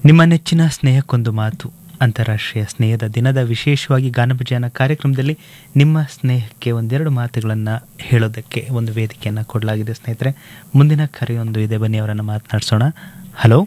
ನಿಮ್ಮ ನೆಚ್ಚಿನ ಸ್ನೇಹಕ್ಕೊಂದು ಮಾತು ಅಂತಾರಾಷ್ಟ್ರೀಯ ಸ್ನೇಹದ ದಿನದ ವಿಶೇಷವಾಗಿ ಗಾನಭಜನ ಕಾರ್ಯಕ್ರಮದಲ್ಲಿ ನಿಮ್ಮ ಸ್ನೇಹಕ್ಕೆ ಒಂದೆರಡು ಮಾತುಗಳನ್ನು ಹೇಳೋದಕ್ಕೆ ಒಂದು ವೇದಿಕೆಯನ್ನು ಕೊಡಲಾಗಿದೆ ಸ್ನೇಹಿತರೆ ಮುಂದಿನ ಕರೆಯೊಂದು ಇದೆ ಬನ್ನಿ ಅವರನ್ನು ಮಾತನಾಡಿಸೋಣ ಹಲೋ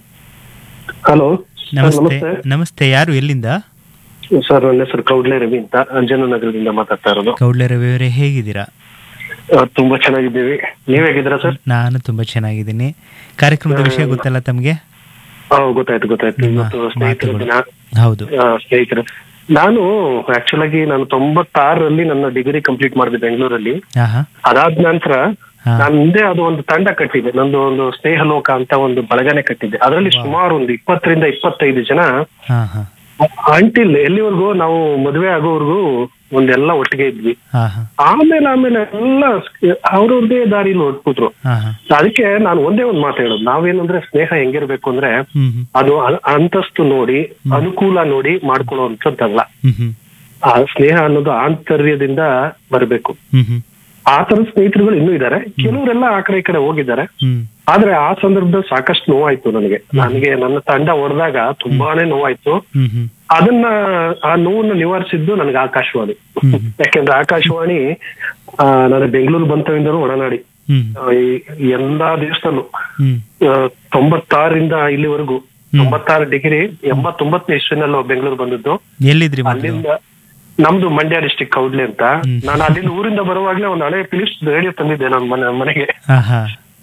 ಹಲೋ ನಮಸ್ತೆ ನಮಸ್ತೆ ಯಾರು ಎಲ್ಲಿಂದ ಸರ್ ನನ್ನ ಹೆಸರು ಕೌಡ್ಲೆ ರವಿ ಅಂತ ಅಂಜನನಗರದಿಂದ ಮಾತಾಡ್ತಾ ಇರೋದು ಕೌಡ್ಲೆ ರವಿ ಅವರೇ ಹೇಗಿದ್ದೀರಾ ಆ, ತುಂಬಾ ಚೆನ್ನಾಗಿದ್ದೀವಿ ನೀವ್ ಹೇಗಿದ್ದೀರಾ ಸರ್ ನಾನು ತುಂಬ ಚೆನ್ನಾಗಿದ್ದೀನಿ ಕಾರ್ಯಕ್ರಮದ ವಿಷಯ ಗೊತ್ತಲ್ಲ ತಮಗೆ ಹಾ ಗೊತ್ತಾಯ್ತು ಗೊತ್ತಾಯ್ತು ನಿಮ್ಮ ಇವತ್ತು ಸ್ನೇಹಿತರ ಮಾತುಗಳು. ದಿನ ಹೌದು ಆ, ಸ್ನೇಹಿತರು ನಾನು ಆಕ್ಚುಲ್ ಆಗಿ ನಾನು ತೊಂಬತ್ತಾರರಲ್ಲಿ ನನ್ನ ಡಿಗ್ರಿ ಕಂಪ್ಲೀಟ್ ಮಾಡಿದೆ ಬೆಂಗಳೂರಲ್ಲಿ ಹಾಂ ಹಾಂ ಅದಾದ ನಂತರ ಹಾ. ನಾನು ಮುಂದೆ ಅದು ಒಂದು ತಂಡ ಕಟ್ಟಿದ್ದೆ ನಂದು ಒಂದು ಸ್ನೇಹ ಲೋಕ ಅಂತ ಒಂದು ಬಳಗನೆ ಕಟ್ಟಿದ್ದೆ ಅದರಲ್ಲಿ ಸುಮಾರು ಒಂದು ಇಪ್ಪತ್ತರಿಂದ ಇಪ್ಪತ್ತೈದು ಜನ ಹಾಂ ಹಾಂ ಅಂಟಿಲ್ ಎಲ್ಲಿವರೆಗೂ ನಾವು ಮದುವೆ ಆಗೋವರೆಗೂ ಒಂದೆಲ್ಲ ಒಟ್ಟಿಗೆ ಇದ್ವಿ ಹಾಂ ಹಾಂ ಆಮೇಲೆ ಆಮೇಲೆ ಎಲ್ಲ ಅವ್ರವ್ರದೇ ದಾರಿಲಿ ಹೊಟ್ಬಿಟ್ರು ಹಾಂ ಹಾಂ ಅದಕ್ಕೆ ನಾನು ಒಂದೇ ಒಂದು ಮಾತು ಹೇಳೋದು ನಾವೇನಂದ್ರೆ ಸ್ನೇಹ ಹೆಂಗಿರ್ಬೇಕು ಅಂದ್ರೆ ಹ್ಞೂ ಹ್ಞೂ ಅದು ಅ- ಅಂತಸ್ತು ನೋಡಿ ಅನುಕೂಲ ನೋಡಿ ಮಾಡ್ಕೊಳ್ಳೋಂಥದ್ದಲ್ಲ ಹ್ಞೂ ಹ್ಞೂ ಆ ಸ್ನೇಹ ಅನ್ನೋದು ಆಂತರ್ಯದಿಂದ ಬರಬೇಕು ಹ್ಞೂ ಹ್ಞೂ ಆ ತರದ ಸ್ನೇಹಿತರುಗಳು ಇನ್ನೂ ಇದ್ದಾರೆ ಕೆಲವರೆಲ್ಲ ಆ ಕಡೆ ಈ ಕಡೆ ಹೋಗಿದ್ದಾರೆ ಹ್ಞೂ ಆದ್ರೆ ಆ ಸಂದರ್ಭದಲ್ಲಿ ಸಾಕಷ್ಟು ನೋವಾಯ್ತು ನನಗೆ ನನಗೆ ನನ್ನ ತಂಡ ಹೊಡೆದಾಗ ತುಂಬಾನೇ ನೋವಾಯ್ತು ಹ್ಞೂ ಹ್ಞೂ ಅದನ್ನ ಆ ನೋವನ್ನ ನಿವಾರಿಸಿದ್ದು ನನಗೆ ಆಕಾಶವಾಣಿ ಯಾಕೆಂದ್ರೆ ಆಕಾಶವಾಣಿ ಆ, ನಾನು ಬೆಂಗಳೂರು ಬಂತವಿಂದಲೂ ಒಡನಾಡಿ ಹ್ಞೂ ಆ, ಈ- ಎಲ್ಲಾ ದಿವಸದಲ್ಲೂ ಹ್ಞೂ ಆ, ತೊಂಬತ್ತಾರರಿಂದ ಇಲ್ಲಿವರೆಗೂ ತೊಂಬತ್ತಾರು ಡಿಗ್ರಿ ಎಂಬತ್ತೊಂಬತ್ತನೇ ಇಸ್ವಿನಲ್ಲೂ ಬೆಂಗಳೂರು ಬಂದದ್ದು ಎಲ್ಲಿದ್ರಿ ಮೊದಲು ಅಲ್ಲಿಂದ ನಮ್ದು ಮಂಡ್ಯ ಡಿಸ್ಟಿಕ್ ಕೌಡ್ಲೆ ಅಂತ ನಾನು ಅಲ್ಲಿಂದ ಊರಿಂದ ಬರುವಾಗ್ಲೇ ಒಂದು ಹಳೆ ಫಿಲಿಪ್ಸ್ ರೇಡಿಯೋ ತಂದಿದ್ದೆ ನನ್ನ ಮನೆ ಮನೆಗೆ ಹಾಂ ಹಾಂ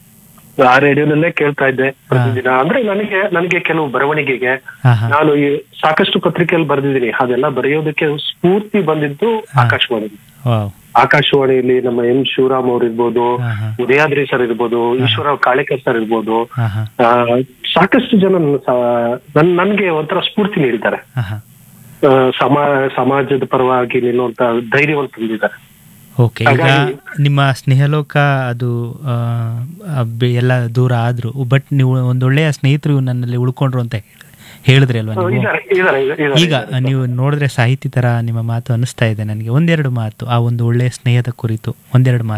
ಆ ರೇಡಿಯೋನಲ್ಲೇ ಕೇಳ್ತಾ ಇದ್ದೆ ಪ್ರತಿದಿನ ಅಂದ್ರೆ ನನಗೆ ನನಗೆ ಕೆಲವು ಬರವಣಿಗೆಗೆ ಹಾಂ ಹಾಂ ನಾನು ಈ ಸಾಕಷ್ಟು ಪತ್ರಿಕೆಯಲ್ಲಿ ಬರೆದಿದ್ದೀನಿ ಅದೆಲ್ಲ ಬರೆಯೋದಕ್ಕೆ ಸ್ಫೂರ್ತಿ ಬಂದಿದ್ದು ಆಕಾಶವಾಣಿ ವಾವ್ ಆಕಾಶವಾಣಿಯಲ್ಲಿ ನಮ್ಮ ಎಂ ಶಿವರಾಮ್ ಅವ್ರು ಇರ್ಬೋದು ಹಾಂ ಹಾಂ ಉದಯಾದ್ರಿ ಸರ್ ಇರ್ಬೋದು ಈಶ್ವರ ಕಾಳೇಕರ್ ಸರ್ ಇರ್ಬೋದು ಹಾಂ ಹಾಂ ಆ, ಸಾಕಷ್ಟು ಜನ ನನ್ನ ಸ- ನನ್ ನನ್ಗೆ ಒಂಥರ ಸ್ಫೂರ್ತಿ ನೀಡಿದ್ದಾರೆ ಹಾಂ ಹಾಂ ಆ, ಸಮಾ ಸಮಾಜದ ಪರವಾಗಿ ನಿಲ್ಲುವಂತ ಧೈರ್ಯವನ್ನು ತಂದಿದ್ದಾರೆ ಓಕೆ ಈಗ ನಿಮ್ಮ ಸ್ನೇಹಲೋಕ ಅದು ಆ, ಆ, ಬೆ- ಎಲ್ಲ ದೂರ ಆದ್ರು ಬಟ್ ನೀವು ಒಂದೊಳ್ಳೆಯ ಸ್ನೇಹಿತರು ನನ್ನಲ್ಲಿ ಉಳ್ಕೊಂಡ್ರು ಅಂತ ಹೇಳಿ- ಹೇಳಿದ್ರಿ ಅಲ್ವಾ ನೀವು ಇದಾರೆ ಇದಾರೆ ಇದಾರೆ ಈಗ ನೀವು ನೋಡಿದ್ರೆ ಸಾಹಿತಿ ತರ ನಿಮ್ಮ ಮಾತು ಅನಿಸ್ತಾ ಇದೆ ನನಗೆ ಒಂದೆರಡು ಮಾತು ಆ ಒಂದು ಒಳ್ಳೆಯ ಸ್ನೇಹದ ಕುರಿತು ಒಂದೆರಡು ಮಾತು